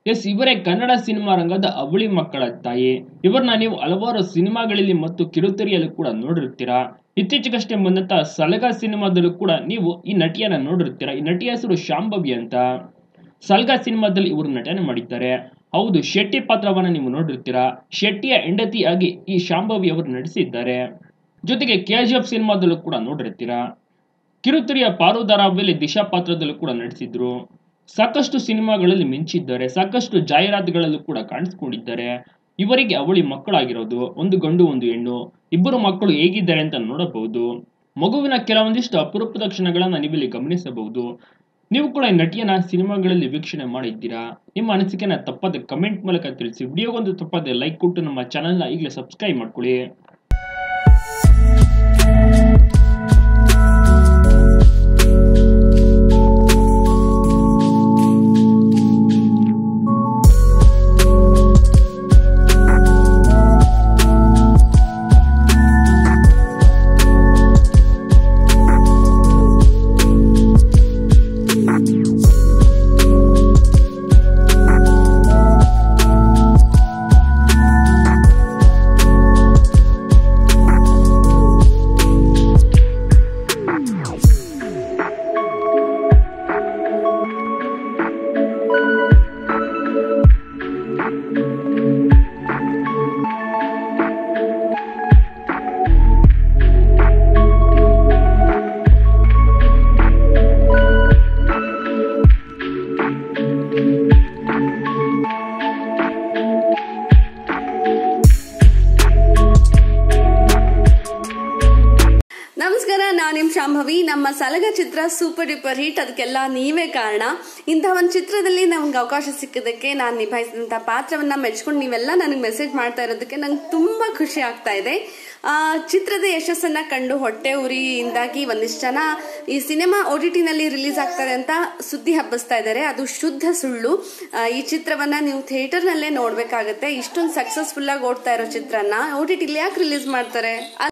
S ಇವರೇ Kannada cinema ರಂಗದ ಅವಳಿ ಮಕ್ಕಳ ತಾಯಿ ಇವರನ್ನ ನೀವು ಹಲವಾರು ಸಿನಿಮಾಗಳಲ್ಲಿ ಮತ್ತು ಕಿರುತೆರೆಯಲ್ಲೂ ಕೂಡ ನೋಡಿರ್ತೀರಾ ಇತ್ತೀಚೆಗಷ್ಟೇ ಬಂದಂತ ಸಲಗ ಸಿನಿಮಾದಲ್ಲೂ ಕೂಡ ನೀವು ಈ ನಟಿಯನ್ನ ನೋಡಿರ್ತೀರಾ ಈ ನಟಿಯ ಹೆಸರು ಶಾಂಭವಿ ಅಂತ ಸಲ್ಗ ಸಿನಿಮಾದಲ್ಲಿ ಇವರು ನಟನೆ ಮಾಡಿದ್ದಾರೆ ಹೌದು ಶೆಟ್ಟಿ ಪಾತ್ರವನ್ನ ನೀವು ನೋಡಿರ್ತೀರಾ ಶೆಟ್ಟಿಯ ಹೆಂಡತಿಯಾಗಿ ಈ ಶಾಂಭವಿ ಅವರು ನಟಿಸಿದ್ದಾರೆ ಜೊತೆಗೆ ಕೆ ಜಿ ಎಫ್ ಸಿನಿಮಾದಲ್ಲೂ ಕೂಡ ನೋಡಿರ್ತೀರಾ ಕಿರುತೆರೆಯ ಪಾರು ಧಾರಾವಾಹಿಯಲ್ಲಿ ದಿಶಾ ಪಾತ್ರದಲ್ಲೂ ಕೂಡ ನಟಿಸಿದ್ರು ಸಾಕಷ್ಟು ಸಿನಿಮಾಗಳಲ್ಲಿ ಮಿಂಚಿದ್ದಾರೆ ಸಾಕಷ್ಟು ಜಾಹೀರಾತುಗಳಲ್ಲೂ ಕೂಡ ಕಾಣಿಸ್ಕೊಂಡಿದ್ದಾರೆ ಇವರಿಗೆ ಅವಳಿ ಮಕ್ಕಳಾಗಿರೋದು ಒಂದು ಗಂಡು ಒಂದು ಹೆಣ್ಣು ಇಬ್ಬರು ಮಕ್ಕಳು ಹೇಗಿದ್ದಾರೆ ಅಂತ ನೋಡಬಹುದು ಮಗುವಿನ ಕೆಲವೊಂದಿಷ್ಟು ಅಪರೂಪದ ಕ್ಷಣಗಳನ್ನ ನೀವಿಲ್ಲಿ ಗಮನಿಸಬಹುದು ನೀವು ಕೂಡ ಈ ನಟಿಯನ್ನ ಸಿನಿಮಾಗಳಲ್ಲಿ ವೀಕ್ಷಣೆ ಮಾಡಿದ್ದೀರಾ ನಿಮ್ಮ ಅನಿಸಿಕೆನ ತಪ್ಪದೆ ಕಮೆಂಟ್ ಮೂಲಕ ತಿಳಿಸಿ ವಿಡಿಯೋಗೊಂದು ತಪ್ಪದೆ ಲೈಕ್ ಕೊಟ್ಟು ನಮ್ಮ ಚಾನಲ್ನ ಈಗಲೇ ಸಬ್ಸ್ಕ್ರೈಬ್ ಮಾಡ್ಕೊಳ್ಳಿ ನಮಸ್ಕಾರ ನಾನು ನಿಮ್ಮ ಶಾಂಭವಿ ನಮ್ಮ ಸಲಗ ಚಿತ್ರ ಸೂಪರ್ ಡೂಪರ್ ಹಿಟ್ ಅದಕ್ಕೆಲ್ಲ ನೀವೇ ಕಾರಣ ಇಂತಹ ಒಂದು ಚಿತ್ರದಲ್ಲಿ ನಮ್ಗೆ ಅವಕಾಶ ಸಿಕ್ಕಿದ್ದಕ್ಕೆ ನಾನು ನಿಭಾಯಿಸಿದಂಥ ಪಾತ್ರವನ್ನ ಮೆಚ್ಕೊಂಡು ನೀವೆಲ್ಲ ನನಗೆ ಮೆಸೇಜ್ ಮಾಡ್ತಾ ಇರೋದಕ್ಕೆ ನಂಗೆ ತುಂಬ ಖುಷಿ ಆಗ್ತಾ ಇದೆ ಆ, ಚಿತ್ರದ ಯಶಸ್ಸನ್ನ ಕಂಡು ಹೊಟ್ಟೆ ಉರಿಯಿಂದಾಗಿ ಒಂದಿಷ್ಟು ಜನ ಈ ಸಿನಿಮಾ ಒ ಟಿ ಟಿನಲ್ಲಿ ರಿಲೀಸ್ ಆಗ್ತಾರೆ ಅಂತ ಸುದ್ದಿ ಹಬ್ಬಿಸ್ತಾ ಇದ್ದಾರೆ ಅದು ಶುದ್ಧ ಸುಳ್ಳು ಆ, ಈ ಚಿತ್ರವನ್ನ ನೀವು ಥಿಯೇಟರ್ನಲ್ಲೇ ನೋಡಬೇಕಾಗತ್ತೆ ಇಷ್ಟೊಂದು ಸಕ್ಸಸ್ಫುಲ್ ಆಗಿ ಓಡ್ತಾ ಇರೋ ಚಿತ್ರನ ಒ ಟಿ ಟಿಲಿ ಯಾಕೆ ರಿಲೀಸ್ ಮಾಡ್ತಾರೆ